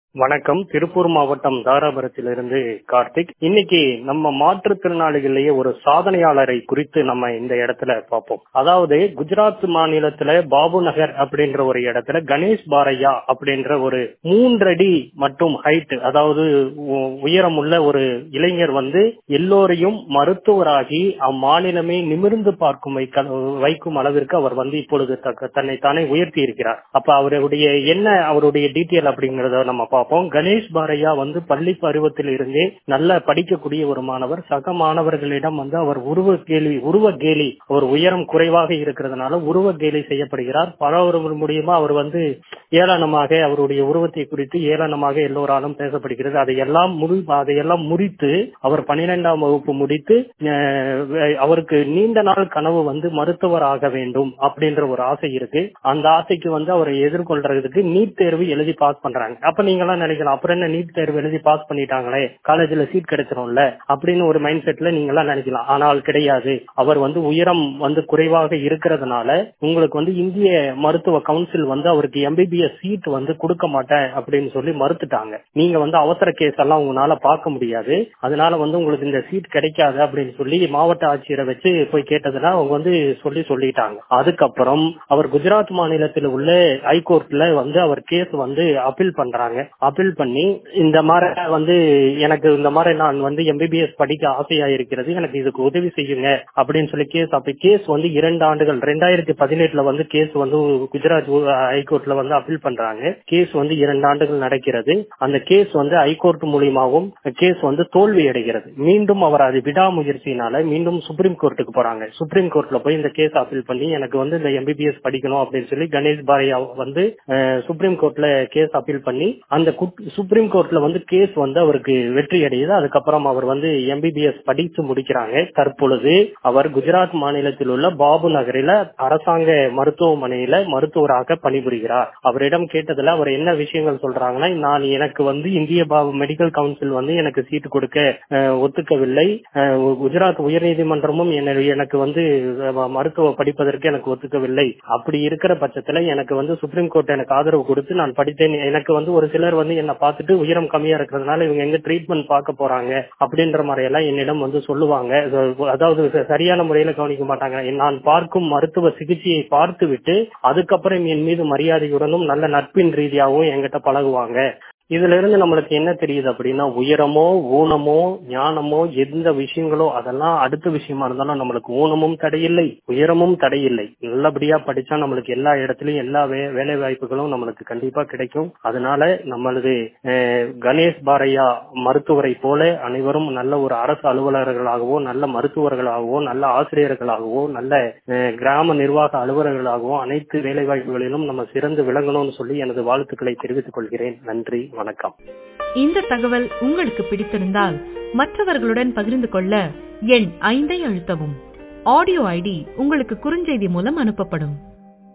வணக்கம் திருப்பூர் மாவட்டம் தாராபுரத்திலிருந்து கார்த்திக் இன்னைக்கு நம்ம மாற்றுத்திறனாளிகளிலேயே ஒரு சாதனையாளரை குறித்து நம்ம இந்த இடத்துல பார்ப்போம் அதாவது குஜராத் மாநிலத்துல பாபு நகர் அப்படின்ற ஒரு இடத்துல கணேஷ் பாரையா அப்படின்ற ஒரு மூன்றடி மற்றும் ஹைட் அதாவது உ- உயரமுள்ள ஒரு இளைஞர் வந்து எல்லோரையும் மருத்துவராகி அம்மாநிலமே நிமிர்ந்து பார்க்கும் வைக்க- வைக்கும் அளவிற்கு அவர் வந்து இப்பொழுது தக்க- தன்னை தானே உயர்த்தி இருக்கிறார் அப்ப அவருடைய என்ன அவருடைய டீட்டெயில் அப்படிங்கறத நம்ம பார்ப்போம் கணேஷ் பாரையா வந்து பள்ளி பருவத்தில் இருந்தே நல்ல படிக்கக்கூடிய ஒரு மாணவர் சக மாணவர்களிடம் வந்து அவர் உருவ கேலி உருவ கேலி அவர் உயரம் குறைவாக இருக்கிறதுனால உருவ கேலி செய்யப்படுகிறார் பலவர் மூலியமா அவர் வந்து ஏளனமாக அவருடைய உருவத்தை குறித்து ஏளனமாக எல்லோராலும் பேசப்படுகிறது அதையெல்லாம் முடி அதையெல்லாம் முறித்து அவர் பன்னிரெண்டாம் வகுப்பு முடித்து அஹ், அவருக்கு நீண்ட நாள் கனவு வந்து மருத்துவர் ஆக வேண்டும் அப்படின்ற ஒரு ஆசை இருக்கு அந்த ஆசைக்கு வந்து அவரை எதிர்கொள்றதுக்கு நீட் தேர்வு எழுதி பாஸ் பண்றாங்க அப்ப நீங்க எல்லாம் நினைக்கலாம் அப்புறம் என்ன நீட் தேர்வு எழுதி பாஸ் பண்ணிட்டாங்களே காலேஜ்ல சீட் கிடைச்சிரும்ல அப்படின்னு ஒரு மைண்ட் செட்ல நீங்க எல்லாம் நினைக்கலாம் ஆனால் கிடையாது அவர் வந்து உயரம் வந்து குறைவாக இருக்கிறதுனால உங்களுக்கு வந்து இந்திய மருத்துவ கவுன்சில் வந்து அவருக்கு எம்பிபிஎஸ் சீட் வந்து கொடுக்க மாட்டேன் அப்படின்னு சொல்லி மறுத்துட்டாங்க நீங்க வந்து அவசர கேஸ் எல்லாம் உங்களால பார்க்க முடியாது அதனால வந்து உங்களுக்கு இந்த சீட் கிடைக்காது அப்படின்னு சொல்லி மாவட்ட ஆட்சியரை வச்சு போய் கேட்டதுன்னா அவங்க வந்து சொல்லி சொல்லிட்டாங்க அதுக்கப்புறம் அவர் குஜராத் மாநிலத்தில் உள்ள ஹைகோர்ட்ல வந்து அவர் கேஸ் வந்து அப்பீல் பண்றாங்க அப்பீல் பண்ணி இந்த மாதிரி வந்து எனக்கு இந்த மாதிரி நான் வந்து எம்பிபிஎஸ் படிக்க ஆசையா இருக்கிறது எனக்கு இதுக்கு உதவி செய்யுங்க அப்படின்னு சொல்லி கேஸ் அப்ப கேஸ் வந்து இரண்டு ஆண்டுகள் ரெண்டாயிரத்தி பதினெட்டுல வந்து கேஸ் வந்து குஜராத் ஹைகோர்ட்ல வந்து அப்பீல் பண்றாங்க கேஸ் வந்து இரண்டு ஆண்டுகள் நடக்கிறது அந்த கேஸ் வந்து ஹைகோர்ட் மூலியமாகவும் கேஸ் வந்து தோல்வி அடைகிறது மீண்டும் அவர் அது விடாமுயற்சியினால மீண்டும் சுப்ரீம் கோர்ட்டுக்கு போறாங்க சுப்ரீம் கோர்ட்ல போய் இந்த கேஸ் அப்பீல் பண்ணி எனக்கு வந்து இந்த எம்பிபிஎஸ் படிக்கணும் அப்படின்னு சொல்லி கணேஷ் பாரையா வந்து அஹ், சுப்ரீம் கோர்ட்ல கேஸ் அப்பீல் பண்ணி அந்த குட்- சுப்ரீம் கோர்ட்ல வந்து கேஸ் வந்து அவருக்கு வெற்றி அடையுது அதுக்கப்புறம் அவர் வந்து எம்பிபிஎஸ் படித்து முடிக்கிறாங்க தற்பொழுது அவர் குஜராத் மாநிலத்தில் உள்ள பாபு நகரில அரசாங்க மருத்துவமனையில மருத்துவராக பணிபுரிகிறார் அவரிடம் கேட்டதுல அவர் என்ன விஷயங்கள் சொல்றாங்கன்னா நான் எனக்கு வந்து இந்திய பா- மெடிக்கல் கவுன்சில் வந்து எனக்கு சீட்டு கொடுக்க அஹ், ஒத்துக்கவில்லை அஹ், குஜராத் உயர்நீதிமன்றமும் என்ன- எனக்கு வந்து அஹ், மருத்துவ படிப்பதற்கு எனக்கு ஒத்துக்கவில்லை அப்படி இருக்கிற பட்சத்துல எனக்கு வந்து சுப்ரீம் கோர்ட் எனக்கு ஆதரவு கொடுத்து நான் படித்தேன் எனக்கு வந்து ஒரு சிலர் வந்து என்ன பார்த்துட்டு உயரம் கம்மியா இருக்கிறதுனால இவங்க எங்க ட்ரீட்மெண்ட் பார்க்க போறாங்க அப்படின்ற மாதிரி எல்லாம் என்னிடம் வந்து சொல்லுவாங்க அதாவது ச- சரியான முறையில கவனிக்க மாட்டாங்க நான் பார்க்கும் மருத்துவ சிகிச்சையை பார்த்து விட்டு அதுக்கப்புறம் என் மீது மரியாதையுடனும் நல்ல நட்பின் ரீதியாகவும் என்கிட்ட பழகுவாங்க இதுல இருந்து நம்மளுக்கு என்ன தெரியுது அப்படின்னா உயரமோ ஊனமோ ஞானமோ எந்த விஷயங்களோ அதெல்லாம் அடுத்த விஷயமா இருந்தாலும் நம்மளுக்கு ஊனமும் தடையில்லை உயரமும் தடையில்லை நல்லபடியா படிச்சா நம்மளுக்கு எல்லா இடத்துலயும் எல்லா வே- வேலை வாய்ப்புகளும் நம்மளுக்கு கண்டிப்பா கிடைக்கும் அதனால நம்மளது அஹ், கணேஷ் பாரையா மருத்துவரை போல அனைவரும் நல்ல ஒரு அரசு அலுவலர்களாகவோ நல்ல மருத்துவர்களாகவோ நல்ல ஆசிரியர்களாகவோ நல்ல அஹ், கிராம நிர்வாக அலுவலர்களாகவோ அனைத்து வேலை வாய்ப்புகளிலும் நம்ம சிறந்து விளங்கணும்னு சொல்லி எனது வாழ்த்துக்களை தெரிவித்துக் கொள்கிறேன் நன்றி வணக்கம் இந்த தகவல் உங்களுக்கு பிடித்திருந்தால் மற்றவர்களுடன் பகிர்ந்து கொள்ள எண் ஐந்தை அழுத்தவும் ஆடியோ ஐடி உங்களுக்கு குறுஞ்செய்தி மூலம் அனுப்பப்படும்